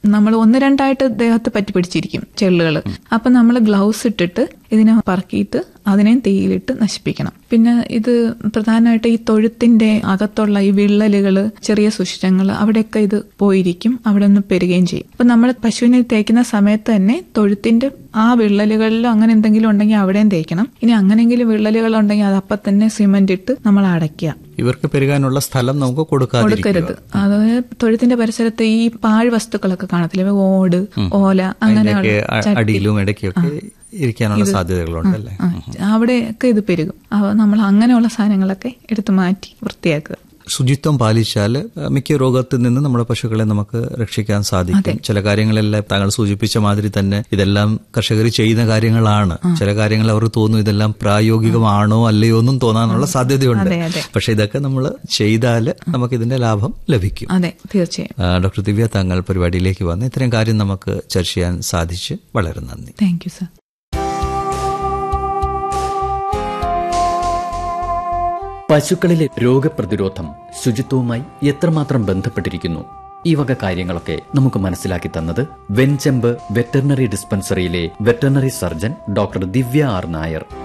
നമ്മൾ ഒന്ന് രണ്ടായിട്ട് ദേഹത്ത് പറ്റി പിടിച്ചിരിക്കും ചെള്ളുകൾ അപ്പൊ നമ്മൾ ഗ്ലൗസ് ഇട്ടിട്ട് ഇതിനെ പറക്കിയിട്ട് അതിനെ തീയിലിട്ട് നശിപ്പിക്കണം പിന്നെ ഇത് പ്രധാനമായിട്ട് ഈ തൊഴുത്തിന്റെ അകത്തുള്ള ഈ വിള്ളലുകള് ചെറിയ സുഷിരങ്ങൾ അവിടെയൊക്കെ ഇത് പോയിരിക്കും അവിടെ നിന്ന് പെരുകയും ചെയ്യും അപ്പൊ നമ്മൾ പശുവിനെ തേക്കുന്ന സമയത്ത് തന്നെ തൊഴുത്തിന്റെ ആ വിള്ളലുകളിലോ അങ്ങനെ എന്തെങ്കിലും ഉണ്ടെങ്കിൽ അവിടെയും തേക്കണം ഇനി അങ്ങനെങ്കിലും വിള്ളലുകൾ ഉണ്ടെങ്കിൽ അത് അപ്പം തന്നെ സിമന്റ് ഇട്ട് നമ്മൾ അടയ്ക്കുക ഇവർക്ക് പെരുകാനുള്ള സ്ഥലം നമുക്ക് കൊടുക്കാതിരിക്കുക കൊടുക്കരുത് അതായത് തൊഴുത്തിന്റെ പരിസരത്ത് ഈ പാഴ് വസ്തുക്കളൊക്കെ കാണത്തില്ല ഓട് ഓല അങ്ങനെയുള്ള അതിന്റെയൊക്കെ അ- അടിയിലും ഇടയ്ക്കൊക്കെ ഇരിക്കാനുള്ള സാധ്യതകളുണ്ടല്ലേ ആ, അവിടെയൊക്കെ ഇത് പെരുകും അവ നമ്മൾ അങ്ങനെയുള്ള സാധനങ്ങളൊക്കെ എടുത്ത് മാറ്റി വൃത്തിയാക്കുക ശുചിത്വം പാലിച്ചാൽ അഹ്, മിക്ക രോഗത്തിൽ നിന്ന് നമ്മുടെ പശുക്കളെ നമുക്ക് രക്ഷിക്കാൻ സാധിക്കും ചില കാര്യങ്ങളെല്ലാം താങ്കൾ സൂചിപ്പിച്ച മാതിരി തന്നെ ഇതെല്ലാം കർഷകർ ചെയ്യുന്ന കാര്യങ്ങളാണ് ചില കാര്യങ്ങൾ അവർക്ക് തോന്നും ഇതെല്ലാം പ്രായോഗികമാണോ അല്ലയോ എന്നും തോന്നാനുള്ള സാധ്യതയുണ്ട് അതെ, അതെ. പക്ഷെ ഇതൊക്കെ നമ്മൾ ചെയ്താൽ നമുക്ക് ഇതിന്റെ ലാഭം ലഭിക്കും അതെ തീർച്ചയായും ആ, ഡോക്ടർ ദിവ്യ താങ്കൾ പരിപാടിയിലേക്ക് വന്ന് ഇത്രയും കാര്യം നമുക്ക് ചർച്ച ചെയ്യാൻ സാധിച്ച് വളരെ നന്ദി താങ്ക് യു സർ പശുക്കളിലെ രോഗപ്രതിരോധം ശുചിത്വവുമായി എത്രമാത്രം ബന്ധപ്പെട്ടിരിക്കുന്നു ഈ വക കാര്യങ്ങളൊക്കെ നമുക്ക് മനസ്സിലാക്കി തന്നത് വെഞ്ചെമ്പ് വെറ്ററിനറി ഡിസ്പെൻസറിയിലെ veterinary surgeon doctor Divya R Nair